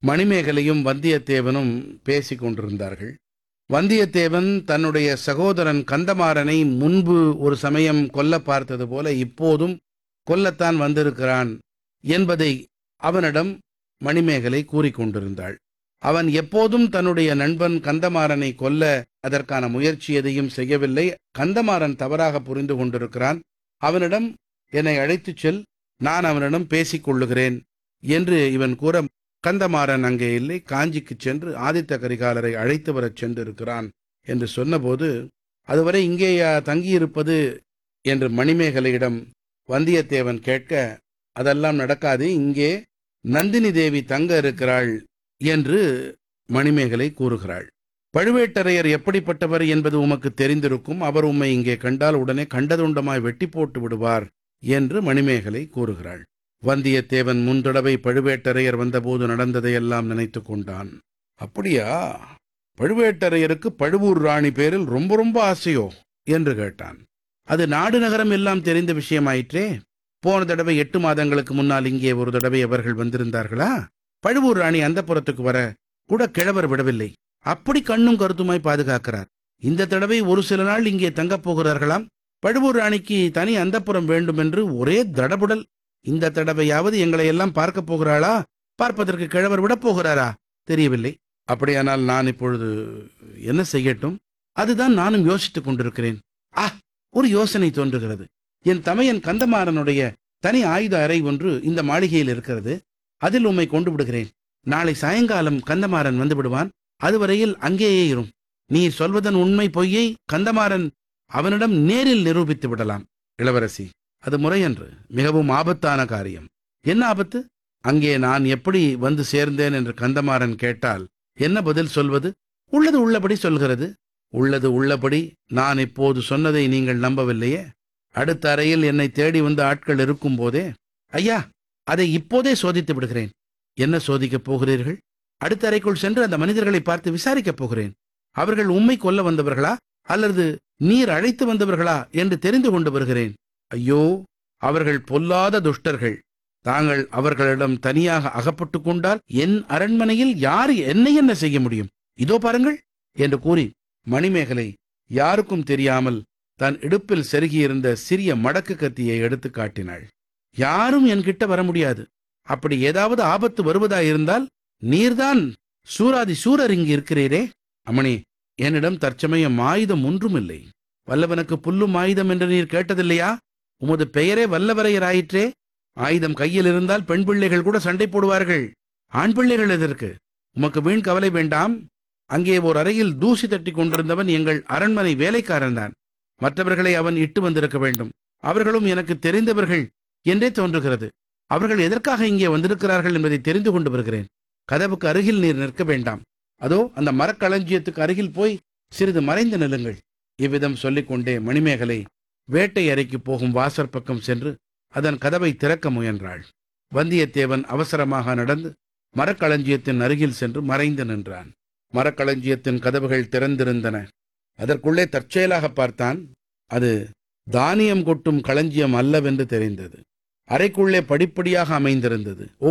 மணிமேகலையும் வந்தியத்தேவனும் பேசிக் கொண்டிருந்தார்கள் வந்தியத்தேவன் தன்னுடைய சகோதரன் கந்தமாறனை முன்பு ஒரு சமயம் கொல்ல பார்த்தது போல இப்போதும் கொல்லத்தான் வந்திருக்கிறான் என்பதை அவனிடம் மணிமேகலை கூறிக்கொண்டிருந்தாள் அவன் எப்போதும் தன்னுடைய நண்பன் கந்தமாறனை கொல்ல அதற்கான முயற்சி எதையும் செய்யவில்லை கந்தமாறன் தவறாக புரிந்து கொண்டிருக்கிறான் அவனிடம் என்னை அழைத்துச் செல் நான் அவனிடம் பேசிக் கொள்ளுகிறேன் என்று இவன் கூற கந்தமாறன் அங்கே இல்லை காஞ்சிக்குச் சென்று ஆதித்த கரிகாலரை அழைத்து வரச் சென்றிருக்கிறான் என்று சொன்னபோது அதுவரை இங்கேயா தங்கியிருப்பது என்று மணிமேகலையிடம் வந்தியத்தேவன் கேட்க அதெல்லாம் நடக்காது இங்கே நந்தினி தேவி தங்க இருக்கிறாள் என்று மணிமேகலை கூறுகிறாள் பழுவேட்டரையர் எப்படிப்பட்டவர் என்பது உமக்கு தெரிந்திருக்கும் அவர் உம்மை இங்கே கண்டால் உடனே கண்டதுண்டமாய் வெட்டி போட்டு விடுவார் என்று மணிமேகலை கூறுகிறாள் வந்தியத்தேவன் முன்தடவை பழுவேட்டரையர் வந்தபோது நடந்ததையெல்லாம் நினைத்து கொண்டான் அப்படியா பழுவேட்டரையருக்கு பழுவூர் ராணி பேரில் ரொம்ப ரொம்ப ஆசையோ என்று கேட்டான் அது நாடு நகரம் எல்லாம் தெரிந்த விஷயமாயிற்றே போன தடவை எட்டு மாதங்களுக்கு முன்னால் இங்கே ஒரு தடவை அவர்கள் வந்திருந்தார்களா பழுவூர் ராணி அந்த புறத்துக்கு வர கூட கிழவர் விடவில்லை அப்படி கண்ணும் கருத்துமாய் பாதுகாக்கிறார் இந்த தடவை ஒரு சில நாள் இங்கே தங்கப் போகிறார்களாம் பழுவூர் ராணிக்கு தனி அந்தப்புறம் வேண்டும் என்று ஒரே தடபுடல் இந்த தடவையாவது எங்களை எல்லாம் பார்க்கப் போகிறாளா பார்ப்பதற்கு கிழவர் விடப் போகிறாரா தெரியவில்லை அப்படியானால் நான் இப்பொழுது என்ன செய்யட்டும் அதுதான் நானும் யோசித்துக் கொண்டிருக்கிறேன் ஆ ஒரு யோசனை தோன்றுகிறது என் தமையன் கந்தமாறனுடைய தனி ஆயுத அறை ஒன்று இந்த மாளிகையில் இருக்கிறது அதில் உம்மை கொண்டு விடுகிறேன் நாளை சாயங்காலம் கந்தமாறன் வந்து விடுவான் அதுவரையில் அங்கேயே இரும் நீர் சொல்வதன் உண்மை பொய்யை கந்தமாறன் அவனிடம் நேரில் நிரூபித்து விடலாம் இளவரசி அது முறையன்று மிகவும் ஆபத்தான காரியம் என்ன ஆபத்து அங்கே நான் எப்படி வந்து சேர்ந்தேன் என்று கந்தமாறன் கேட்டால் என்ன பதில் சொல்வது உள்ளது உள்ளபடி சொல்கிறது உள்ளது உள்ளபடி நான் இப்போது சொன்னதை நீங்கள் நம்பவில்லையே அடுத்த அறையில் என்னை தேடி வந்த ஆட்கள் இருக்கும் போதே ஐயா அதை இப்போதே சோதித்து விடுகிறேன் என்ன சோதிக்கப் போகிறீர்கள் அடுத்த அறைக்குள் சென்று அந்த மனிதர்களை பார்த்து விசாரிக்கப் போகிறேன் அவர்கள் உம்மை கொல்ல வந்தவர்களா அல்லது நீர் அழைத்து வந்தவர்களா என்று தெரிந்து கொண்டு வருகிறேன் ஐயோ அவர்கள் பொல்லாத துஷ்டர்கள் தாங்கள் அவர்களிடம் தனியாக அகப்பட்டுக் கொண்டால் என் அரண்மனையில் யார் என்னை என்ன செய்ய முடியும் இதோ பாருங்கள் என்று கூறி மணிமேகலை யாருக்கும் தெரியாமல் தன் இடுப்பில் செருகியிருந்த சிறிய மடக்கு கத்தியை எடுத்து காட்டினாள் யாரும் என்கிட்ட வர முடியாது அப்படி ஏதாவது ஆபத்து வருவதாயிருந்தால் நீர்தான் சூராதி சூரர் இங்கு இருக்கிறீரே அம்மணி என்னிடம் தற்சமயம் ஆயுதம் ஒன்றும் இல்லை வல்லவனுக்கு புல்லும் ஆயுதம் என்று நீர் கேட்டதில்லையா உமது பெயரே வல்லவரையராயிற்றே ஆயுதம் கையில் இருந்தால் பெண் பிள்ளைகள் கூட சண்டை போடுவார்கள் ஆண் பிள்ளைகள் எதற்கு உமக்கு வீண் கவலை வேண்டாம் அங்கே ஓர் அறையில் தூசி தட்டி கொண்டிருந்தவன் எங்கள் அரண்மனை வேலைக்காரன்தான் மற்றவர்களை அவன் இட்டு வந்திருக்க வேண்டும் அவர்களும் எனக்கு தெரிந்தவர்கள் என்றே தோன்றுகிறது அவர்கள் எதற்காக இங்கே வந்திருக்கிறார்கள் என்பதை தெரிந்து கொண்டு வருகிறேன் கதவுக்கு அருகில் நீர் நிற்க வேண்டாம் அதோ அந்த மரக்களஞ்சியத்துக்கு அருகில் போய் சிறிது மறைந்து நில்லுங்கள் இவ்விதம் சொல்லிக்கொண்டே மணிமேகலை வேட்டை அறைக்கு போகும் வாசற் பக்கம் சென்று அதன் கதவை திறக்க முயன்றாள் வந்தியத்தேவன் அவசரமாக நடந்து மரக்களஞ்சியத்தின் அருகில் சென்று மறைந்து நின்றான் மரக்களஞ்சியத்தின் கதவுகள் திறந்திருந்தன அதற்குள்ளே தற்செயலாக பார்த்தான் அது தானியம் கொட்டும் களஞ்சியம் அல்லவென்று தெரிந்தது அறைக்குள்ளே படிப்படியாக அமைந்திருந்தது